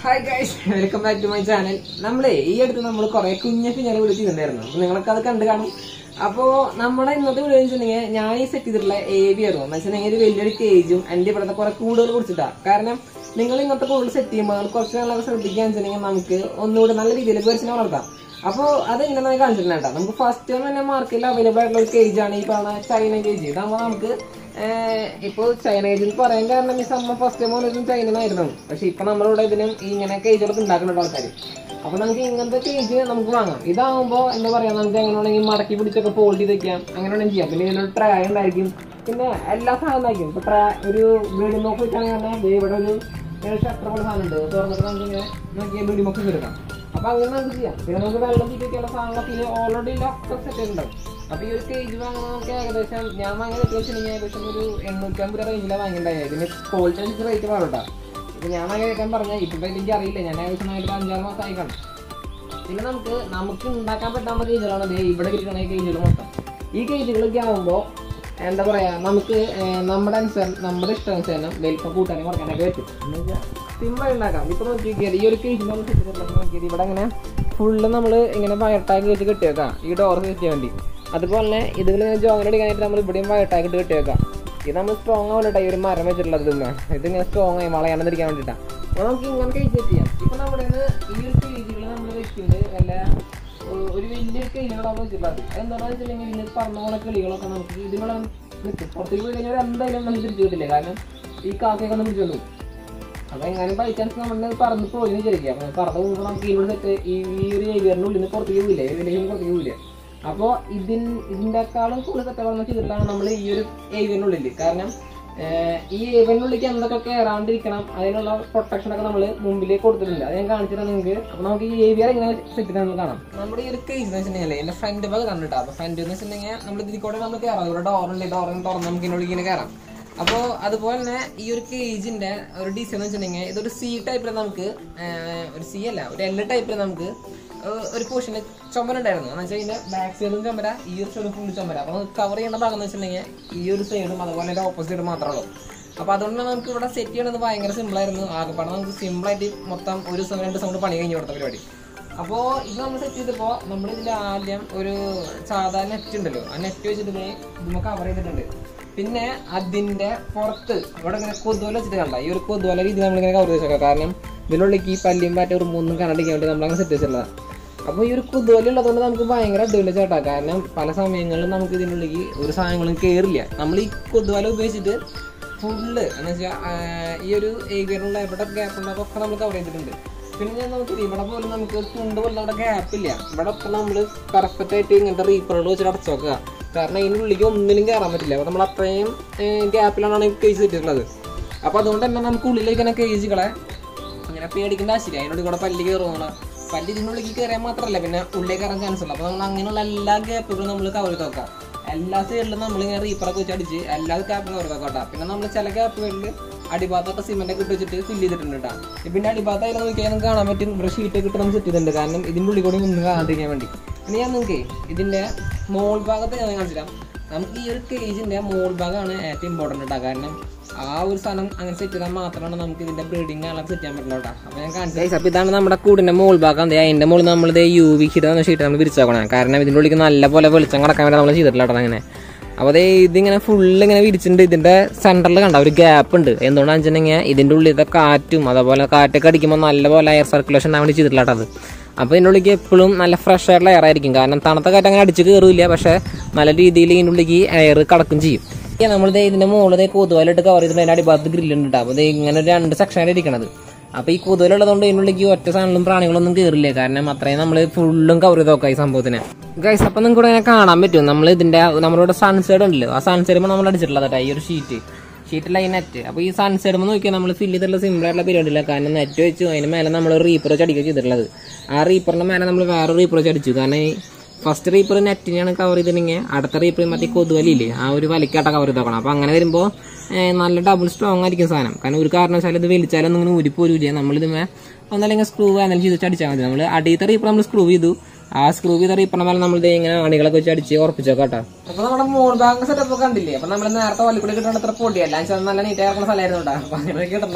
hi guys welcome back to my channel നമ്മളെ ഈ അടുത്ത് നമ്മൾ കുറെ കുഞ്ഞ കുഞ്ഞാനെ വിളിച്ചിട്ടുണ്ടായിരുന്നു അപ്പൊ നിങ്ങളൊക്കെ അത് കണ്ടു കാണും അപ്പോ നമ്മുടെ ഇന്നത്തെ വീഡിയോ വെച്ചിട്ടുണ്ടെങ്കിൽ ഞാൻ ഈ സെറ്റ് ചെയ്തിട്ടുള്ള എ ബി ആയിരുന്നു എന്ന് വെച്ചിട്ടുണ്ടെങ്കിൽ ഒരു വലിയൊരു കേജും എന്റെ ഇവിടുത്തെ കുറെ കൂടുതൽ കുറിച്ചിട്ടാ കാരണം നിങ്ങൾ ഇങ്ങനത്തെ കൂടുതൽ സെറ്റ് ചെയ്യുമ്പോൾ നിങ്ങൾ കുറച്ച് നല്ല ശ്രദ്ധിക്കുകയെന്ന് വെച്ചിട്ടുണ്ടെങ്കിൽ നമുക്ക് ഒന്നുകൂടി നല്ല രീതിയിൽ പേഴ്സിനെ വളർത്താം അപ്പോൾ അത് ഇങ്ങനെ കാണിച്ചിട്ടുണ്ട് നമുക്ക് ഫസ്റ്റ് തന്നെ മാർക്കറ്റിൽ അവൈലബിൾ ആയിട്ടുള്ള ഒരു കേജ് ആണ് ഈ പറഞ്ഞ ചൈന കേജ് ഇതാകുമ്പോൾ നമുക്ക് ഏഹ്, ഇപ്പൊ ചൈന കേജ് എന്ന് പറയാൻ കാരണം ഈ സമ്മ ഫസ്റ്റ് ടൈം വന്നിട്ടും ചൈനന്നായിരുന്നു പക്ഷെ ഇപ്പൊ നമ്മളിവിടെ ഇതിനും ഈ ഇങ്ങനെ കേജുകളൊക്കെ ഉണ്ടാക്കുന്നുണ്ട് ആൾക്കാർ അപ്പൊ നമുക്ക് ഇങ്ങനത്തെ കേജ് നമുക്ക് വാങ്ങാം ഇതാകുമ്പോൾ എന്താ പറയാ നമുക്ക് എങ്ങനെ വേണമെങ്കിൽ മടക്കി പിടിച്ചൊക്കെ ഫോൾഡ് ചെയ്ത് വെക്കാം അങ്ങനെ വേണമെങ്കിൽ ചെയ്യാം പിന്നെ ഇതിനൊരു ട്രേ ഉണ്ടായിരിക്കും പിന്നെ എല്ലാ സാധനം ഉണ്ടായിരിക്കും ഇപ്പൊ ട്രേ ഒരു ബ്ലീഡിംഗ് നോക്ക് വെച്ചാണെങ്കിൽ തന്നെ ദേ ഇവിടെ ഒരു ഷട്ടർ പോലെ സാധനം ഉണ്ട് തുറന്നിട്ട് നമുക്ക് ഇങ്ങനെ നോക്കിയാൽ ബ്ലീഡിംഗ് നോക്ക് എടുക്കാം അപ്പൊ അങ്ങനെ നമുക്ക് ചെയ്യാം പിന്നെ നമുക്ക് വെള്ളം തീറ്റയ്ക്കുള്ള സാധനങ്ങളൊക്കെ ഓൾറെഡി ലോക്ക് സെറ്റ് ഉണ്ടാവും അപ്പൊ ഈ ഒരു കേജ് വാങ്ങാൻ നമുക്ക് ഏകദേശം ഞാൻ വാങ്ങിയത് വെച്ചിട്ടുണ്ടെങ്കിൽ ഏകദേശം ഒരു എണ്ണൂറ്റമ്പത് രൂപ റേഞ്ചിലാണ് വാങ്ങിയിട്ടുണ്ടായത് ഇതിന് ക്വാളിറ്റി അനുസരിച്ച് റേറ്റ് പറയട്ടാ ഇപ്പൊ ഞാൻ വാങ്ങിക്കാൻ പറഞ്ഞ ഇപ്പൊ എനിക്ക് അറിയില്ല ഞാൻ ഏകദേശം ഒരു അഞ്ചാറ് മാസം ആയി കാണും പിന്നെ നമുക്ക് നമുക്ക് ഉണ്ടാക്കാൻ പറ്റാവുന്ന കേജുകളാണ് ദേ ഇവിടെ കിട്ടുന്ന ഈ കേജുകൾ മൊത്തം ഈ കേജുകളൊക്കെ ആകുമ്പോൾ എന്താ പറയാ നമുക്ക് ഏർ, നമ്മുടെ അനുസരണം നമ്മുടെ ഇഷ്ടാനുസരണം വലിപ്പം കൂട്ടാനും കുറയ്ക്കാനൊക്കെ പറ്റും സിമ്പിൾ ഉണ്ടാക്കാം ഇപ്പൊ നോക്കിയാൽ ഈ ഒരു കേജ് നമ്മൾ നോക്കിയത് ഇവിടെ ഇങ്ങനെ ഫുള്ള് നമ്മൾ ഇങ്ങനെ വയർട്ടാക്കി വെച്ച് കെട്ടി വെക്കാം ഈ ഡോർ സെറ്റ് ചെയ്യാൻ വേണ്ടി അതുപോലെ തന്നെ ഇതിൽ ജോയിൻ അടിക്കാനായിട്ട് നമ്മൾ ഇവിടെയും വയർട്ടാക്കി ഇട്ട് കെട്ടി വെക്കാം ഇത് നമ്മൾ സ്ട്രോങ് ആവില്ലട്ടെ ഈ ഒരു മരം വെച്ചിട്ടുള്ളത് ഇതുമ്മേ ഇത് ഇങ്ങനെ സ്ട്രോങ് ആയി വളയാണെന്നിരിക്കാൻ വേണ്ടിയിട്ടാണ് അപ്പോൾ നമുക്ക് ഇങ്ങനെ കേജ് ചെയ്യാം ഇപ്പൊ നമ്മുടെ കയ്യിന്ന് ഈ ഒരു കേജുകൾ നമ്മൾ വെക്കുന്നത് വല്ല ഏഹ് ഒരു വലിയ കിളികളാണ് വെച്ചിട്ടുള്ളത് എന്താണെന്ന് വെച്ചിട്ടുണ്ടെങ്കിൽ ഇതിന് പറഞ്ഞ പോലെ കിളികളൊക്കെ നമുക്ക് ഇതിനുള്ള നിൽക്കും പുറത്തേക്ക് പോയി കഴിഞ്ഞാൽ എന്തായാലും നമുക്ക് തിരിച്ചു കിട്ടില്ല കാരണം ഈ കാക്കയൊക്കെ ഒന്ന് പിടിച്ചോണ്ട് പോകും അപ്പൊ എങ്ങാനും ബൈ ചാൻസ് നമ്മൾ പറന്ന് പോയി വിചാരിക്കുക അപ്പൊ പറന്ന് പോകുമ്പോൾ നമുക്ക് ഇവിടെ സെറ്റ് ഈ ഈ ഒരു ഏരിയറിന്റെ ഉള്ളിൽ നിന്ന് പുറത്തേക്ക് പോയില്ല ഏരിയയിലേക്ക് പുറത്തേക്ക് പോയില്ല അപ്പോൾ ഇതിൻ ഇതിൻ്റെക്കാളും കൂടുതൽ സെറ്റപ്പ് ചെയ്തിട്ടാണ് നമ്മൾ ഈ ഒരു ഏരിയറിന്റെ ഉള്ളിൽ കാരണം ഏഹ് ഈ ഏരിയറിനുള്ളിലേക്ക് എന്തൊക്കെ കയറാണ്ടിരിക്കണം അതിനുള്ള പ്രൊട്ടക്ഷൻ ഒക്കെ നമ്മൾ മുമ്പിൽ കൊടുത്തിട്ടുണ്ട് അത് ഞാൻ കാണിച്ചിട്ട് നിങ്ങൾക്ക് അപ്പൊ നമുക്ക് ഈ ഏരിയ എങ്ങനെ സെറ്റ് ചെയ്ത് നമുക്ക് കാണാം നമ്മുടെ ഈ ഒരു കേസ് എന്ന് വെച്ചിട്ടുണ്ടെങ്കിൽ എന്റെ ഫ്രണ്ട് ഭാഗം കണ്ടിട്ടാ അപ്പൊ ഫ്രണ്ട് എന്ന് വെച്ചിട്ടുണ്ടെങ്കിൽ നമ്മൾ ഇതിൽ കൂടെ നമുക്ക് കയറാം ഇവിടെ ഡോറുണ്ട് ഡോറിന് തുറന്ന് നമുക്ക് ഇതിനുള്ളിൽ ഇങ്ങനെ കയറാം അപ്പോൾ അതുപോലെ തന്നെ ഈ ഒരു കേജിന്റെ ഒരു ഡിസൈൻ എന്ന് വെച്ചിട്ടുണ്ടെങ്കിൽ ഇതൊരു സി ടൈപ്പിൽ നമുക്ക് ഏഹ്, ഒരു സി അല്ല ഒരു എൽ ടൈപ്പിൽ നമുക്ക് ഏഹ്, ഒരു പോർഷന് ചുമര ഉണ്ടായിരുന്നു എന്ന് വെച്ചാൽ ഇതിന്റെ ബാക്ക് സൈഡും ചുമര ഈ ഒരു സൈഡും ഫുൾ ചുമര അപ്പോൾ കവർ ചെയ്യേണ്ട ഭാഗം എന്ന് വെച്ചിട്ടുണ്ടെങ്കിൽ ഈ ഒരു സൈഡും അതുപോലെ തന്നെ ഓപ്പോസിറ്റ് മാത്രമേ ഉള്ളൂ അപ്പോൾ അതുകൊണ്ട് നമുക്ക് ഇവിടെ സെറ്റ് ചെയ്യണത് ഭയങ്കര സിമ്പിൾ ആയിരുന്നു ആകെപ്പാടെ നമുക്ക് സിമ്പിൾ ആയിട്ട് മൊത്തം ഒരു ദിവസം രണ്ട് ദിവസം കൊണ്ട് പണി കഴിഞ്ഞു കൊടുത്ത പരിപാടി അപ്പോൾ ഇത് നമ്മൾ സെറ്റ് ചെയ്തപ്പോൾ നമ്മൾ ഇതിൽ ആദ്യം ഒരു സാധാ നെറ്റ് ഉണ്ടല്ലോ ആ നെറ്റ് വെച്ചിട്ട് ഇങ്ങനെ ഇതിമ്മ കവർ ചെയ്തിട്ടുണ്ട് പിന്നെ അതിന്റെ പുറത്ത് ഇവിടെ ഇങ്ങനെ കൊതുവല വെച്ചിട്ട് കണ്ട ഈ ഒരു കൊതുവല രീതി നമ്മളിങ്ങനെ കവർ ചെയ്തേക്കാം കാരണം ഇതിനുള്ളിലേക്ക് ഈ പല്ലിയും പാറ്റും ഒരു മൂന്നും കണ്ടടിക്കാൻ വേണ്ടി നമ്മളങ്ങനെ സെറ്റ് വെച്ചിട്ടുള്ളതാണ് അപ്പോൾ ഈ ഒരു കുതുവല ഉള്ളതുകൊണ്ട് നമുക്ക് ഭയങ്കര അഡ്വാൻറ്റേജ് ആട്ടാ കാരണം പല സമയങ്ങളിലും നമുക്ക് ഇതിനുള്ളിലേക്ക് ഒരു സാധനങ്ങളും കയറില്ല നമ്മൾ ഈ കൊതുവല ഉപയോഗിച്ചിട്ട് ഫുള്ള് എന്ന് വെച്ചാൽ ഈ ഒരു ഏരിയയിലുള്ള എവിടെ ഗ്യാപ്പ് ഉണ്ടോ ഒക്കെ നമ്മൾ കവർ ചെയ്തിട്ടുണ്ട് പിന്നെ ഞാൻ നമുക്ക് ഇവിടെ പോലും നമുക്ക് തുണ്ട് പോലും അവിടെ ഗ്യാപ്പ് ഇല്ല ഇവിടെ ഇപ്പം നമ്മൾ പെർഫെക്റ്റ് ആയിട്ട് ഇങ്ങനത്തെ റീപ്പറുകൾ വെച്ചിട്ട് അടച്ചു വെക്കുക കാരണം ഇതിനുള്ളിലേക്ക് ഒന്നിനും കയറാൻ പറ്റില്ല അപ്പോൾ നമ്മൾ അത്രയും ഗ്യാപ്പിലാണ് ഈ കേസ് കിട്ടിയിട്ടുള്ളത് അപ്പോൾ അതുകൊണ്ട് തന്നെ നമുക്ക് ഉള്ളിലേക്ക് തന്നെ കേജുകളെ അങ്ങനെ പേടിക്കേണ്ട ആവശ്യമില്ല അതിനോട് കൂടെ പല്ലി കയറുന്ന പല്ലി ഇതിനുള്ളിലേക്ക് കയറിയാൽ മാത്രമല്ല പിന്നെ ഉള്ളിലേക്ക് കയറാൻ ചാൻസ് ഉള്ളൂ അപ്പോൾ നമ്മൾ അങ്ങനെയുള്ള എല്ലാ ഗ്യാപ്പുകളും നമ്മൾ കവർ ചെയ്ത് നോക്കാം എല്ലാ സൈഡിലും നമ്മൾ ഇങ്ങനെ റീപ്പറൊക്കെ വെച്ച് അടിച്ച് എല്ലാ ഗ്യാപ്പും കവർ ചെയ്ത് നോക്കാം പിന്നെ നമ്മൾ ചില ഗ്യാപ്പുകളിൽ അടിഭാഗത്തൊക്കെ സിമെന്റ് ഒക്കെ ഇട്ട് വെച്ചിട്ട് ഫില്ല് ചെയ്തിട്ടുണ്ട് കേട്ടോ പിന്നെ അടിഭാഗത്ത് അതിൽ നോക്കിയാൽ നമുക്ക് കാണാൻ പറ്റും ഇവിടെ ഷീറ്റ് ഒക്കെ ഇട്ട് നമുക്ക് സെറ്റ് ചെയ്തിട്ടുണ്ട് കാരണം ഇതിൻ്റെ ഉള്ളിൽ കൂടി ഒന്നും കാണാതിരിക്കാൻ വേണ്ടി ഇനി ഞാൻ നിങ്ങൾക്ക് ഇതിൻ്റെ മോൾ ഭാഗത്ത് ഞാൻ കാണിച്ചു തരാം നമുക്ക് ഈ ഒരു കേജിന്റെ മോൾ ഭാഗമാണ് ഏറ്റവും ഇമ്പോർട്ടൻ്റ് കേട്ടോ കാരണം ആ ഒരു സാധനം അങ്ങനെ സെറ്റ് ചെയ്താൽ മാത്രമാണ് നമുക്ക് ഇതിന്റെ ബ്രീഡിങ് ആളെ സെറ്റ് ചെയ്യാൻ പറ്റുള്ളൂ കേട്ടോ അപ്പൊ ഞാൻ കാണിച്ചു അപ്പൊ ഇതാണ് നമ്മുടെ കൂടിന്റെ മോൾ ഭാഗം ദേ അതിന്റെ മുകളിൽ നമ്മൾ ഇത് യു വി ഷീറ്റ് എന്ന ഷീറ്റ് നമ്മൾ വിരിച്ചാക്കണം കാരണം ഇതിന്റെ ഉള്ളിൽ നല്ല പോലെ വെളിച്ചം കടക്കാൻ വേണ്ടി നമ്മൾ ചെയ്തിട്ടില്ല കേട്ടോ അങ്ങനെ അപ്പോൾ അതേ ഇതിങ്ങനെ ഫുള്ള് ഇങ്ങനെ വിരിച്ചിട്ടുണ്ട് ഇതിന്റെ സെന്ററിൽ കണ്ട ഒരു ഗ്യാപ്പ് ഉണ്ട് എന്തുകൊണ്ടാണെന്ന് വെച്ചിട്ടുണ്ടെങ്കിൽ ഇതിന്റെ ഉള്ളിലത്തെ കാറ്റും അതുപോലെ കാറ്റൊക്കെ അടിക്കുമ്പോൾ നല്ല പോലെ എയർ സർക്കുലേഷൻ ആവാൻ വേണ്ടി ചെയ്തിട്ടില്ല കേട്ടോ അത് അപ്പോൾ ഇതിൻ്റെ ഉള്ളിലേക്ക് എപ്പോഴും നല്ല ഫ്രഷ് ആയിട്ടുള്ള എയർ ആയിരിക്കും കാരണം തണുത്ത കാറ്റ് അങ്ങനെ അടിച്ച് കയറില്ല പക്ഷേ നല്ല രീതിയിൽ ഇതിൻ്റെ ഉള്ളിലേക്ക് എയർ കടക്കും ചെയ്യും നമ്മൾ ഇതിന്റെ മുകളിൽ കൊതുവലിട്ട് കവർ ചെയ്തിട്ട് അതിന്റെ അടിഭാഗത്ത് ഗ്രില്ലുണ്ട് കേട്ടോ അപ്പോൾ ഇത് ഇങ്ങനെ ഒരു രണ്ട് സെക്ഷനായിട്ട് ഇരിക്കണത് അപ്പോൾ ഈ കൊതുവലുള്ളതുകൊണ്ട് ഇതിനുള്ളിലേക്ക് ഒറ്റ സാധനങ്ങളും പ്രാണികളൊന്നും കയറില്ല കാരണം അത്രയും നമ്മൾ ഫുള്ളും കവർ ചെയ്ത് നോക്കാം ഈ സംഭവത്തിന് ഗൈസ് അപ്പം നിങ്ങൾക്ക് ഇവിടെ ഇങ്ങനെ കാണാൻ പറ്റും നമ്മൾ ഇതിന്റെ നമ്മളിവിടെ സൺസൈഡ് ഉണ്ടല്ലോ ആ സൺസൈഡ് നമ്മൾ അടിച്ചിട്ടുള്ളത് കേട്ടോ ഈ ഒരു ഷീറ്റ് ഷീറ്റിൽ ഈ നെറ്റ് അപ്പോൾ ഈ സൺസൈഡ് നോക്കിയാൽ നമ്മൾ ഫില്ല് ചെയ്തിട്ടുള്ള സിമ്പിൾ ആയിട്ടുള്ള പരിപാടിയില്ല കാരണം നെറ്റ് വെച്ചു അതിന് മേലെ നമ്മൾ റീപ്പർ വെച്ച് അടിക്കുക ചെയ്തിട്ടുള്ളത് ആ റീപ്പറിന്റെ മേലെ നമ്മൾ വേറെ റീപ്പർ വെച്ച് അടിച്ചു കാരണം ഈ ഫസ്റ്റ് റീപ്പർ നെറ്റിനെയാണ് കവർ ചെയ്തിട്ടുണ്ടെങ്കിൽ അടുത്ത റീപ്പർ മറ്റേ കൊതുവലില്ലേ ആ ഒരു വലിക്കാട്ട കവർ ചെയ്ത് നോക്കണം അപ്പോൾ അങ്ങനെ വരുമ്പോൾ നല്ല ഡബിൾ സ്ട്രോങ് ആയിരിക്കും സാധനം കാരണം ഒരു കാരണവശാലും ഇത് വലിച്ചാലൊന്നും ഇങ്ങനെ ഊരിപ്പോരില്ല നമ്മളിതുമേ ഒന്നല്ലെങ്കിൽ സ്ക്രൂ എന്തെങ്കിലും ചെയ്ത് അടിച്ചാൽ മതി നമ്മൾ അടിയത്തെ റീപ്പർ നമ്മൾ സ്ക്രൂ ചെയ്തു ആ സ്ക്രൂ ചെയ്ത റീപ്പറിന്റെ മേലെ നമ്മൾ ദേ ഇങ്ങനെ അണികളൊക്കെ വെച്ച് അടിച്ച് ഉറപ്പിച്ചേക്കാം കേട്ടോ അപ്പൊ നമ്മുടെ മോൾ ഭാഗം സെറ്റപ്പ് കണ്ടില്ലേ അപ്പൊ നമ്മൾ നേരത്തെ വല്ലിക്കൂടി കിട്ടുന്ന അത്ര പൊടിയല്ല എന്ന് വെച്ചാൽ നല്ല നീറ്റ് ആക്കുന്ന സ്ഥലമായിരുന്നു കേട്ടോ അപ്പൊ അങ്ങനെ കിട്ടുന്ന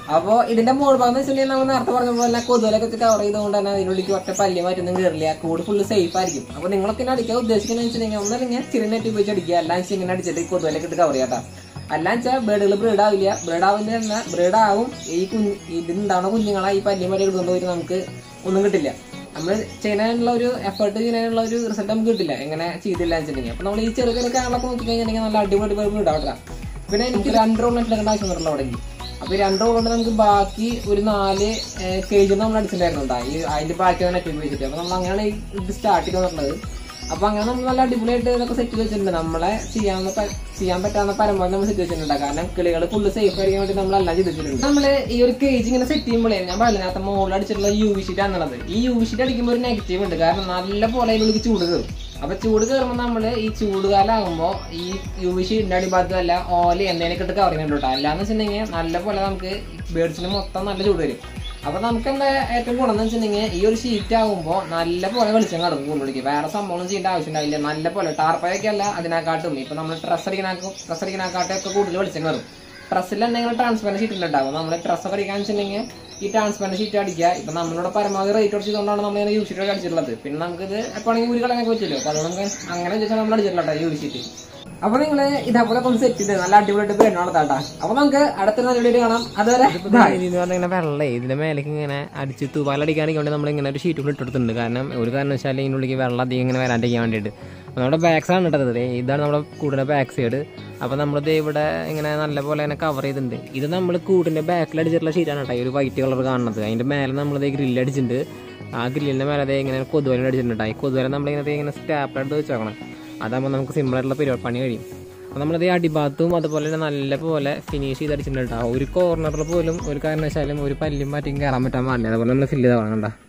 അപ്പോ ഇതിന്റെ മോൾ ഭാഗം എന്ന് വെച്ചിട്ടുണ്ടെങ്കിൽ നമ്മൾ നേരത്തെ പറഞ്ഞ പോലെ തന്നെ കൊതുകലൊക്കെ വെച്ച് കവർ ചെയ്തുകൊണ്ട് തന്നെ അതിനുള്ളിലേക്ക് ഒറ്റ പല്ല് മാറ്റൊന്നും കയറില്ല കൂട് ഫുള്ള് സേഫ് ആയിരിക്കും അപ്പൊ നിങ്ങളൊക്കെ ഇങ്ങനെ അടിക്കാൻ ഉദ്ദേശിക്കുന്നത് വെച്ചിട്ടുണ്ടെങ്കിൽ ഒന്നല്ലെങ്കിൽ ചെറിയ നെറ്റ് ഉപയോഗിച്ച് അടിക്കുക അല്ലാതെ വെച്ചാൽ ഇങ്ങനെ അടിച്ചിട്ട് ഈ കൊതുകലൊക്കെ ഇട്ട് കവർ ചെയ്യാട്ടാ അല്ലാന്ന് വെച്ചാൽ ബേഡുകൾ ബ്രീഡ് ആവില്ല ബ്രീഡ് ആവില്ല എന്നാൽ ബ്രീഡ് ആവും ഈ കുഞ്ഞ് ഇതിനുണ്ടാവുന്ന കുഞ്ഞുങ്ങളെ ഈ പല്ലും വരെ എടുത്തുകൊണ്ട് പോയിട്ട് നമുക്ക് ഒന്നും കിട്ടില്ല നമ്മൾ ചെയ്യാനുള്ള ഒരു എഫേർട്ട് ചെയ്യാനുള്ള ഒരു റിസൾട്ട് നമുക്ക് കിട്ടില്ല എങ്ങനെ ചെയ്തില്ല എന്ന് വെച്ചിട്ടുണ്ടെങ്കിൽ അപ്പൊ നമ്മൾ ഈ ചെറിയ ചെറിയ കാര്യങ്ങളൊക്കെ നോക്കി കഴിഞ്ഞിട്ടുണ്ടെങ്കിൽ നല്ല അടിപൊളി പേര് ഇടാവട്ടെ പിന്നെ എനിക്ക് രണ്ട് റോൾ എടുക്കേണ്ട ആവശ്യം വന്നിട്ടുള്ള അവിടെ അപ്പൊ ഈ രണ്ട് റോൾ കൊണ്ട് നമുക്ക് ബാക്കി ഒരു നാല് കേജ് നമ്മൾ അടിച്ചിട്ടുണ്ടായിരുന്നു ഈ അതിന്റെ ബാക്കി നെറ്റ് ഉപയോഗിച്ചിട്ട് അപ്പൊ നമ്മൾ അങ്ങനെയാണ് ഈ ഇത് സ്റ്റാർട്ട് ചെയ്ത് വന്നിട്ടുള്ളത് അപ്പൊ അങ്ങനെ നമ്മൾ നല്ല അടിപൊളിയായിട്ട് ഇതൊക്കെ സെറ്റ് വെച്ചിട്ടുണ്ട് നമ്മളെ ചെയ്യാവുന്ന പ- ചെയ്യാൻ പറ്റാവുന്ന പരമാവധി നമ്മൾ സെറ്റ് വെച്ചിട്ടുണ്ട് കാരണം കിളികൾ ഫുള്ള് സേഫ് ആയിരിക്കാൻ വേണ്ടി നമ്മൾ എല്ലാം ചെയ്ത് വെച്ചിട്ടുണ്ട് നമ്മള് ഈ ഒരു കേജ് ഇങ്ങനെ സെറ്റ് ചെയ്യുമ്പോഴേ ഞാൻ പറഞ്ഞില്ല നേരത്തെ മുകളിൽ അടിച്ചിട്ടുള്ള യു വി ഷീറ്റ് ആണുള്ളത് ഈ യു വി ഷീറ്റ് അടിക്കുമ്പോൾ ഒരു നെഗറ്റീവ് ഉണ്ട് കാരണം നല്ല പോലെ അതിനുള്ളിൽ ചൂട് കയറും അപ്പൊ ചൂട് കയറുമ്പോൾ നമ്മള് ഈ ചൂടുകാലാകുമ്പോൾ ഈ യു വി ഷീറ്റിന്റെ അടിഭാഗത്തും അല്ല ഓല എന്തെങ്കിലും ഇട്ട് കവർ ചെയ്യുന്നുണ്ട് കേട്ടോ അല്ലാന്ന് വെച്ചിട്ടുണ്ടെങ്കിൽ നല്ല പോലെ നമുക്ക് ബേഡ്സിന് മൊത്തം നല്ല ചൂട് വരും അപ്പൊ നമുക്ക് എന്താ ഏറ്റവും ഗുണം എന്ന് വെച്ചിട്ടുണ്ടെങ്കിൽ ഈ ഒരു ഷീറ്റ് ആകുമ്പോൾ നല്ല പോലെ വെളിച്ചം കടക്കും ഉള്ളിലേക്ക് വേറെ സംഭവം ചെയ്യേണ്ട ആവശ്യമുണ്ടാവില്ല നല്ല പോലെ ടാർപ്പയൊക്കെ അല്ല അതിനെക്കാട്ടും ഇപ്പൊ നമ്മൾ ഡ്രസ് അടിക്കണാക്കും ഡ്രസ് അടിക്കണാക്കാട്ടും ഒക്കെ കൂടുതൽ വെളിച്ചം കയറും ഡ്രസ്സിൽ എന്തെങ്കിലും ട്രാൻസ്പെറൻറ്റ് ഷീറ്റ് ഉണ്ടാവും നമ്മൾ ഡ്രസ്സ് ഒക്കെ അടിക്കാന്ന് വെച്ചിട്ടുണ്ടെങ്കിൽ ഈ ട്രാൻസ്പെറൻറ്റ് ഷീറ്റ് അടിക്കുക ഇപ്പൊ നമ്മളിവിടെ പരമാവധി റേറ്റ് അടിച്ചതുകൊണ്ടാണ് നമ്മൾ ഇങ്ങനെ യു ഷീറ്റ് അടിച്ചിട്ടുള്ളത് പിന്നെ നമുക്കിത് എപ്പോഴെങ്കിൽ ഊരി കളയാൻ പറ്റില്ലോ അപ്പൊ അതുകൊണ്ട് നമുക്ക് അങ്ങനെ വെച്ചാൽ നമ്മൾ അടിച്ചിട്ടുള്ള യു ഷീറ്റ് അപ്പൊ നിങ്ങള് ഇതേപോലെ ഒന്ന് സെറ്റ് ചെയ്ത് നല്ല അടിപൊളിയായിട്ട് പേര് നടത്താട്ടാ അപ്പൊ നമുക്ക് അടുത്ത നല്ല വീഡിയോ കാണാം അതുവരെ ഇതിന് പറഞ്ഞാൽ ഇങ്ങനെ വെള്ളം ഇതിന്റെ മേലേക്ക് ഇങ്ങനെ അടിച്ച് തൂവാലടിക്കാനൊക്കെ വേണ്ടി നമ്മൾ ഇങ്ങനെ ഒരു ഷീറ്റ് കൊണ്ട് ഇട്ടെടുത്തിട്ടുണ്ട് കാരണം ഒരു കാരണം വെച്ചാൽ ഇതിൻ്റെ ഉള്ളിലേക്ക് വെള്ളം അധികം ഇങ്ങനെ വരാണ്ടിരിക്കാൻ വേണ്ടിയിട്ട് അപ്പോൾ നമ്മുടെ ബാക്ക് സൈഡ് ഇട്ടത് ദേ ഇതാണ് നമ്മുടെ കൂടിൻ്റെ ബാക്ക് സൈഡ് അപ്പോൾ നമ്മളിത് ഇവിടെ ഇങ്ങനെ നല്ല പോലെ തന്നെ കവർ ചെയ്തിട്ടുണ്ട് ഇത് നമ്മൾ കൂടിൻ്റെ ബാക്കിൽ അടിച്ചിട്ടുള്ള ഷീറ്റാണ് കേട്ടോ ഈ ഒരു വൈറ്റ് കളർ കാണുന്നത് അതിൻ്റെ മേലെ നമ്മളിത് ഗ്രില്ല് അടിച്ചിട്ടുണ്ട് ആ ഗ്രില്ലിൻ്റെ മേലെ ദേ ഇങ്ങനെ കൊതുവല അടിച്ചിട്ടുണ്ട് ഈ കൊതുവല നമ്മളിങ്ങനെ ദേ ഇങ്ങനെ സ്റ്റാപ്പിൾ എടുത്ത് വെച്ചേക്കണം അതാകുമ്പോൾ നമുക്ക് സിമ്പിളായിട്ടുള്ള പരിപാടി പണി കഴിയും അപ്പോൾ നമ്മളത് ഈ അടിഭാഗത്തും അതുപോലെ തന്നെ നല്ല പോലെ ഫിനിഷ് ചെയ്ത് അടിച്ചിട്ടുണ്ട് കേട്ടോ ഒരു കോർണറിൽ പോലും ഒരു കാരണവശാലും ഒരു പല്ലും മാറ്റിയും കയറാൻ പറ്റാൻ പാടില്ല അതുപോലെ നമ്മൾ ഫില്ല് ചെയ്താൽ കണ്ട